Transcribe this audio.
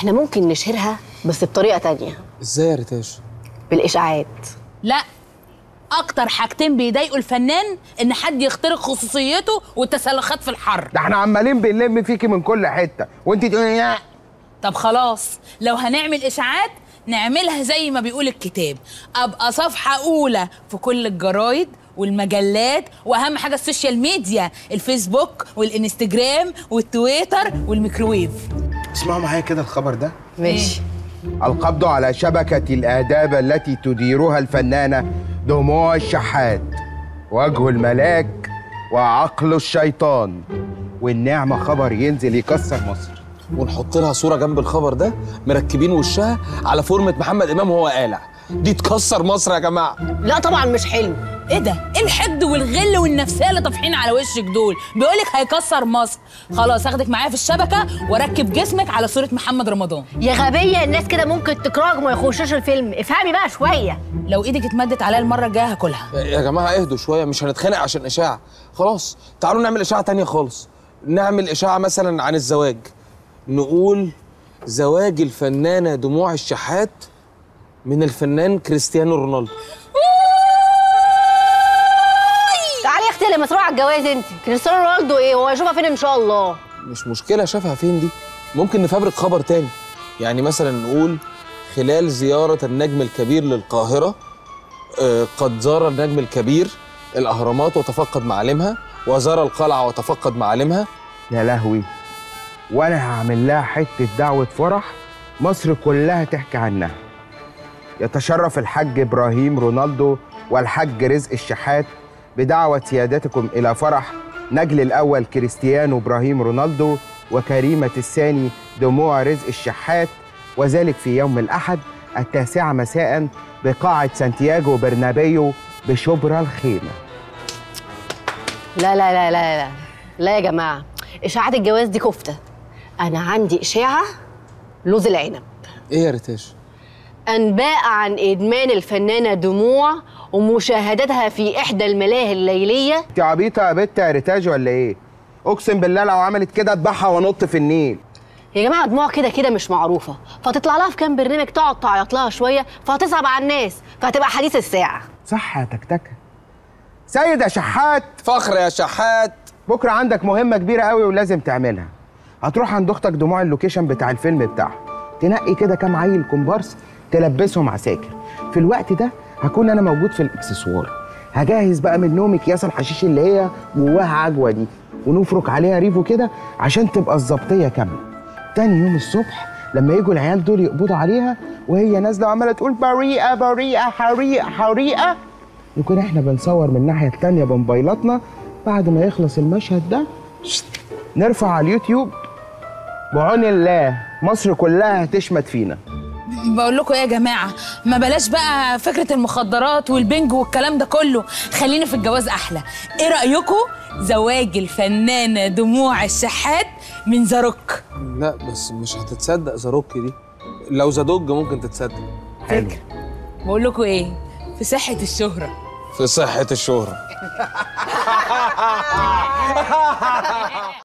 احنا ممكن نشهرها بس بطريقه تانية ازاي يا ريتاش بالاشاعات لا اكتر حاجتين بيضايقوا الفنان ان حد يخترق خصوصيته والتسلخات في الحر ده احنا عمالين بنلم فيكي من كل حته وانت تقولي لا طب خلاص لو هنعمل اشاعات نعملها زي ما بيقول الكتاب ابقى صفحه اولى في كل الجرايد والمجلات واهم حاجه السوشيال ميديا الفيسبوك والانستجرام والتويتر والميكروويف اسمعوا معايا كده الخبر ده ماشي القبض على شبكة الآداب التي تديرها الفنانة دموع الشحات وجه الملاك وعقل الشيطان والنعمة خبر ينزل يكسر مصر ونحط لها صوره جنب الخبر ده مركبين وشها على فورمه محمد امام وهو قالع دي تكسر مصر يا جماعه لا طبعا مش حلو ايه ده ايه الحقد والغل والنفسيه اللي طافحين على وشك دول بيقولك هيكسر مصر خلاص اخدك معايا في الشبكه واركب جسمك على صوره محمد رمضان يا غبيه الناس كده ممكن تكرهك وما يخشوش الفيلم افهمي بقى شويه لو ايدك اتمدت عليا المره الجايه هاكلها يا جماعه اهدوا شويه مش هنتخانق عشان اشاعه خلاص تعالوا نعمل اشاعه تانية خالص نعمل اشاعه مثلا عن الزواج نقول زواج الفنانه دموع الشحات من الفنان كريستيانو رونالدو تعالي يا اختي لما تروح على الجواز انت كريستيانو رونالدو ايه هو هيشوفها فين ان شاء الله مش مشكله شافها فين دي ممكن نفبرك خبر تاني يعني مثلا نقول خلال زياره النجم الكبير للقاهره آه، قد زار النجم الكبير الاهرامات وتفقد معالمها وزار القلعه وتفقد معالمها يا لهوي وانا هعمل لها حتة دعوة فرح مصر كلها تحكي عنها يتشرف الحاج ابراهيم رونالدو والحاج رزق الشحات بدعوة سيادتكم إلى فرح نجل الأول كريستيانو إبراهيم رونالدو وكريمة الثاني دموع رزق الشحات وذلك في يوم الأحد التاسعة مساء بقاعة سانتياغو برنابيو بشبرا الخيمة لا لا لا لا لا لا يا جماعه اشاعات الجواز دي كفته انا عندي اشاعه لوز العنب ايه يا ريتاش انباء عن ادمان الفنانه دموع ومشاهدتها في احدى الملاهي الليليه انت عبيطة يا بت يا ريتاج ولا إيه؟ أقسم بالله لو عملت كده أذبحها وأنط في النيل يا جماعه دموع كده كده مش معروفه فتطلع لها في كام برنامج تقعد تعيط لها شويه فهتصعب على الناس فهتبقى حديث الساعه صح يا تكتكة سيد يا شحات فخر يا شحات بكره عندك مهمه كبيره قوي ولازم تعملها هتروح عند اختك دموع اللوكيشن بتاع الفيلم بتاعها تنقي كده كام عيل كومبارس تلبسهم عساكر في الوقت ده هكون انا موجود في الاكسسوار هجهز بقى من نوم اكياس الحشيش اللي هي جواها عجوه دي ونفرك عليها ريفو كده عشان تبقى الظبطيه كامله تاني يوم الصبح لما يجوا العيال دول يقبضوا عليها وهي نازله وعماله تقول بريئه بريئه حريقه حريقه نكون احنا بنصور من الناحيه التانيه بموبايلاتنا بعد ما يخلص المشهد ده شت، نرفع على اليوتيوب بعون الله مصر كلها هتشمت فينا بقول لكم ايه يا جماعه ما بلاش بقى فكره المخدرات والبنج والكلام ده كله خلينا في الجواز احلى ايه رايكم زواج الفنانه دموع الشحات من زاروك لا بس مش هتتصدق زاروك دي لو زادوج ممكن تتصدق حلو بقول لكم ايه في صحه الشهره في صحه الشهره